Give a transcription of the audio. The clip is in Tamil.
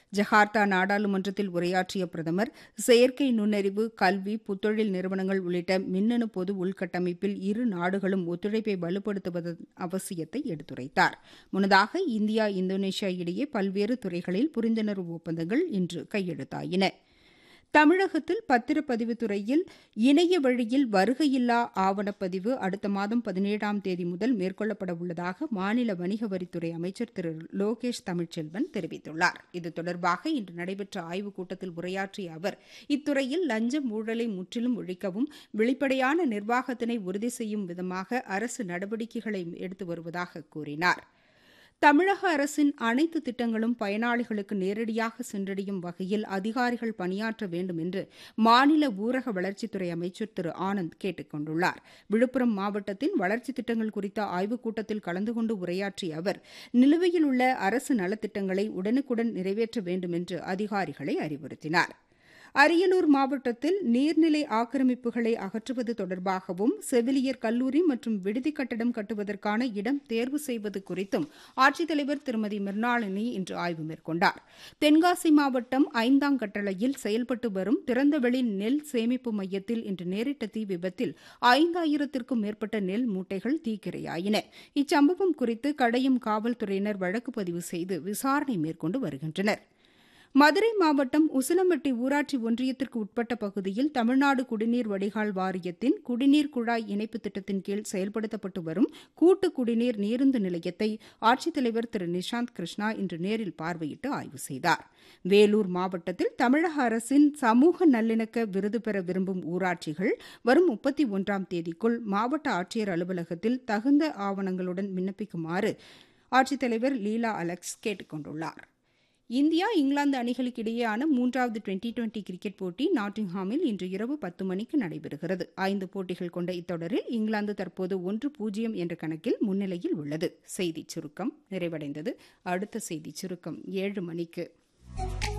ஜகார்த்தா நாடாளுமன்றத்தில் உரையாற்றிய பிரதமர் செயற்கை நுண்ணறிவு கல்வி புத்தொழில் நிறுவனங்கள் உள்ளிட்ட மின்னணு பொது உள்கட்டமைப்பில் இரு நாடுகளும் ஒத்துழைப்பை வலுப்படுத்துவதன் அவசியத்தை எடுத்துரைத்தார் முன்னதாக இந்தியா இந்தோனேஷியா இடையே பல்வேறு துறைகளில் புரிந்துணர்வு ஒப்பந்தங்கள் இன்று கையெழுத்தாயின தமிழகத்தில் பத்திரப்பதிவு துறையில் இணைய வழியில் வருகையில்லா ஆவணப்பதிவு அடுத்த மாதம் பதினேழாம் தேதி முதல் மேற்கொள்ளப்பட உள்ளதாக மாநில வணிக வரித்துறை அமைச்சர் திரு லோகேஷ் தமிழ்ச்செல்வன் தெரிவித்துள்ளார் இது தொடர்பாக இன்று நடைபெற்ற ஆய்வுக் கூட்டத்தில் உரையாற்றிய அவர் இத்துறையில் லஞ்சம் ஊழலை முற்றிலும் ஒழிக்கவும் வெளிப்படையான நிர்வாகத்தினை உறுதி செய்யும் விதமாக அரசு நடவடிக்கைகளை எடுத்து வருவதாக கூறினார் தமிழக அரசின் அனைத்து திட்டங்களும் பயனாளிகளுக்கு நேரடியாக சென்றடையும் வகையில் அதிகாரிகள் பணியாற்ற வேண்டும் என்று மாநில ஊரக வளர்ச்சித்துறை அமைச்சர் திரு ஆனந்த் கேட்டுக் கொண்டுள்ளார் விழுப்புரம் மாவட்டத்தின் வளர்ச்சித் திட்டங்கள் குறித்த ஆய்வுக் கூட்டத்தில் கலந்து கொண்டு உரையாற்றிய அவர் நிலுவையில் உள்ள அரசு நலத்திட்டங்களை உடனுக்குடன் நிறைவேற்ற வேண்டும் என்று அதிகாரிகளை அறிவுறுத்தினார் அரியலூர் மாவட்டத்தில் நீர்நிலை ஆக்கிரமிப்புகளை அகற்றுவது தொடர்பாகவும் செவிலியர் கல்லூரி மற்றும் விடுதி கட்டடம் கட்டுவதற்கான இடம் தேர்வு செய்வது குறித்தும் ஆட்சித்தலைவர் திருமதி மிர்னாளினி இன்று ஆய்வு மேற்கொண்டார் தென்காசி மாவட்டம் ஐந்தாம் கட்டளையில் செயல்பட்டு வரும் திறந்தவெளி நெல் சேமிப்பு மையத்தில் இன்று நேரிட்ட தீ விபத்தில் ஐந்தாயிரத்திற்கும் மேற்பட்ட நெல் மூட்டைகள் தீக்கிரையாயின இச்சம்பவம் குறித்து கடையம் காவல்துறையினர் வழக்கு பதிவு செய்து விசாரணை மேற்கொண்டு வருகின்றனர் மதுரை மாவட்டம் உசிலம்பட்டி ஊராட்சி ஒன்றியத்திற்கு உட்பட்ட பகுதியில் தமிழ்நாடு குடிநீர் வடிகால் வாரியத்தின் குடிநீர் குழாய் இணைப்பு திட்டத்தின் கீழ் செயல்படுத்தப்பட்டு வரும் கூட்டு குடிநீர் நீருந்து நிலையத்தை ஆட்சித்தலைவர் திரு நிஷாந்த் கிருஷ்ணா இன்று நேரில் பார்வையிட்டு ஆய்வு செய்தார் வேலூர் மாவட்டத்தில் தமிழக அரசின் சமூக நல்லிணக்க விருது பெற விரும்பும் ஊராட்சிகள் வரும் முப்பத்தி ஒன்றாம் தேதிக்குள் மாவட்ட ஆட்சியர் அலுவலகத்தில் தகுந்த ஆவணங்களுடன் விண்ணப்பிக்குமாறு ஆட்சித்தலைவர் லீலா அலெக்ஸ் கேட்டுக் கொண்டுள்ளார் இந்தியா இங்கிலாந்து அணிகளுக்கு இடையேயான மூன்றாவது டுவெண்டி டுவெண்டி கிரிக்கெட் போட்டி நாட்டிங்ஹாமில் இன்று இரவு பத்து மணிக்கு நடைபெறுகிறது ஐந்து போட்டிகள் கொண்ட இத்தொடரில் இங்கிலாந்து தற்போது ஒன்று பூஜ்ஜியம் என்ற கணக்கில் முன்னிலையில் உள்ளது செய்திச் சுருக்கம் நிறைவடைந்தது அடுத்த செய்திச் சுருக்கம் ஏழு மணிக்கு